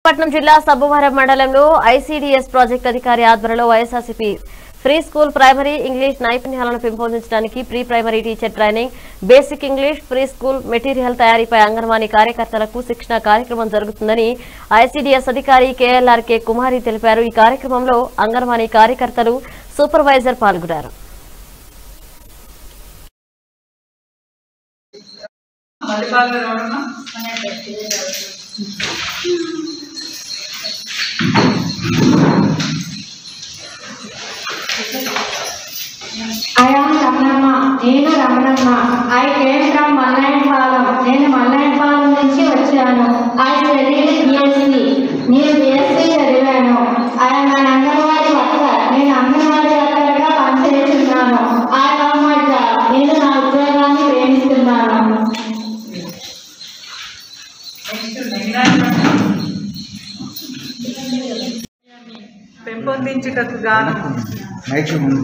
పట్నం జిల్లా సబ్బవరం మండలంలో ఐసీడీఎస్ ప్రాజెక్ట్ అధికారి ఆధ్వర్యంలో YSRCP preschool primary English నైపుణ్యాలను పెంపొందించడానికి pre primary teacher training basic English preschool material తయారీపై అంగన్వాడీ కార్యకర్తలకు శిక్షణ కార్యక్రమం జరుగుతుందని ఐసీడీఎస్ అధికారి కేఎల్ఆర్ కె కుమారి తెలిపారు ఈ కార్యక్రమంలో అంగన్వాడీ కార్యకర్తలు సూపర్వైజర్ పాల్గొన్నారు మల్లిపాలలో రోడ్డున I am రమణమ్మ నేను Ramanamma I came from Mallayyapalem నేను మల్లయ్యపాలెం నుంచి వచ్చాను ఐ స్టడీడ్ బిఎస్సి నేను బిఎస్సి చదివాను ఐఎమ్ అన్ అంగన్వాడీ వర్కర్ నేను అంగన్వాడీ వర్కర్గా పనిచేస్తున్నాను ఐ లవ్ మై జాబ్ నేను నా ఉద్యోగాన్ని ప్రేమిస్తున్నాను నెక్స్ట్ ఎంగ్రాజ్మెంట్ పెంపొందించుటకు గాను మైక్ ముందు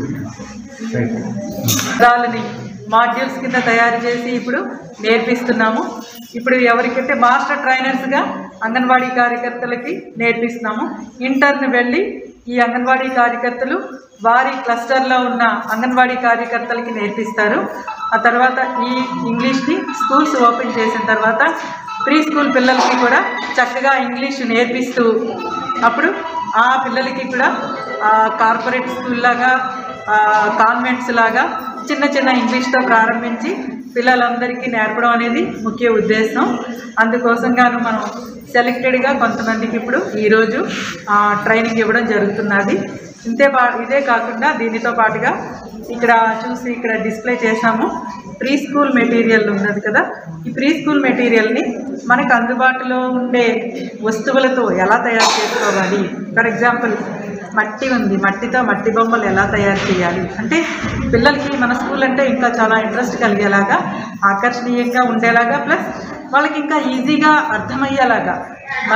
రైట్ పదాలని మాడ్యూల్స్ కింద తయారు చేసి ఇప్పుడు నేర్పిస్తున్నాము ఇప్పుడు ఎవరికంటే మాస్టర్ ట్రైనర్స్గా అంగన్వాడీ కార్యకర్తలకి నేర్పిస్తున్నాము ఇంటర్న్ వెళ్ళి ఈ అంగన్వాడీ కార్యకర్తలు వారి క్లస్టర్లో ఉన్న అంగన్వాడీ కార్యకర్తలకి నేర్పిస్తారు ఆ తర్వాత ఈ ఇంగ్లీష్ని స్కూల్స్ ఓపెన్ చేసిన తర్వాత ప్రీ స్కూల్ పిల్లలకి కూడా చక్కగా ఇంగ్లీష్ నేర్పిస్తూ అప్పుడు ఆ పిల్లలకి కూడా కార్పొరేట్ స్కూల్ లాగా కాన్వెంట్స్ లాగా చిన్న చిన్న ఇంగ్లీష్తో ప్రారంభించి పిల్లలందరికీ నేర్పడం అనేది ముఖ్య ఉద్దేశం అందుకోసంగాను మనం సెలెక్టెడ్గా కొంతమందికి ఇప్పుడు ఈరోజు ఆ, ట్రైనింగ్ ఇవ్వడం జరుగుతున్నది ఇంతే పా ఇదే కాకుండా దీనితో పాటుగా ఇక్కడ చూసి ఇక్కడ డిస్ప్లే చేసాము ప్రీ స్కూల్ మెటీరియల్ ఉన్నది కదా ఈ ప్రీ స్కూల్ మెటీరియల్ని మనకు అందుబాటులో ఉండే వస్తువులతో ఎలా తయారు చేసుకోవాలి ఫర్ ఎగ్జాంపుల్ మట్టి ఉంది మట్టితో మట్టి బొమ్మలు ఎలా తయారు చేయాలి అంటే పిల్లలకి మన స్కూల్ అంటే ఇంకా చాలా ఇంట్రెస్ట్ కలిగేలాగా ఆకర్షణీయంగా ఉండేలాగా ప్లస్ వాళ్ళకి ఇంకా ఈజీగా అర్థమయ్యేలాగా మన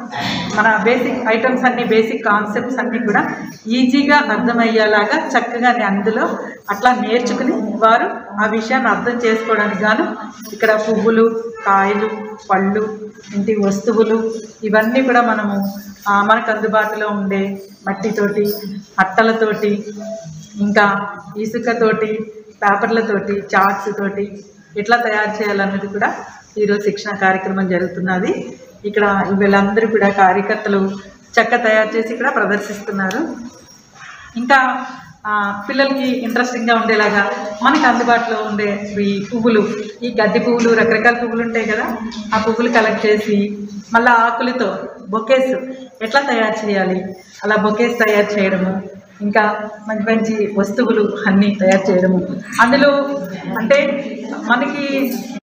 మన బేసిక్ ఐటమ్స్ అన్ని బేసిక్ కాన్సెప్ట్స్ అన్నీ కూడా ఈజీగా అర్థమయ్యేలాగా చక్కగా నే- అందులో అట్లా నేర్చుకుని వారు ఆ విషయాన్ని అర్థం చేసుకోవడానికి గాను ఇక్కడ పువ్వులు కాయలు పళ్ళు ఇంటి వస్తువులు ఇవన్నీ కూడా మనము ఆ, మనకు అందుబాటులో ఉండే మట్టితోటి అట్టలతోటి ఇంకా ఇసుకతోటి పేపర్లతోటి చార్ట్స్ తోటి ఎట్లా తయారు చేయాలన్నది కూడా ఈరోజు శిక్షణ కార్యక్రమం జరుగుతున్నది ఇక్కడ వీళ్ళందరూ కూడా కార్యకర్తలు చెక్క తయారు చేసి ఇక్కడ ప్రదర్శిస్తున్నారు ఇంకా ఆ, పిల్లలకి ఇంట్రెస్టింగ్గా ఉండేలాగా మనకి అందుబాటులో ఉండే ఈ పువ్వులు ఈ గడ్డి పువ్వులు రకరకాల పువ్వులు ఉంటాయి కదా ఆ పువ్వులు కలెక్ట్ చేసి మళ్ళీ ఆకులతో బొకేస్ ఎట్లా తయారు చేయాలి అలా బొకేస్ తయారు చేయడము ఇంకా మంచి మంచి వస్తువులు అన్నీ తయారు చేయడము అందులో అంటే మనకి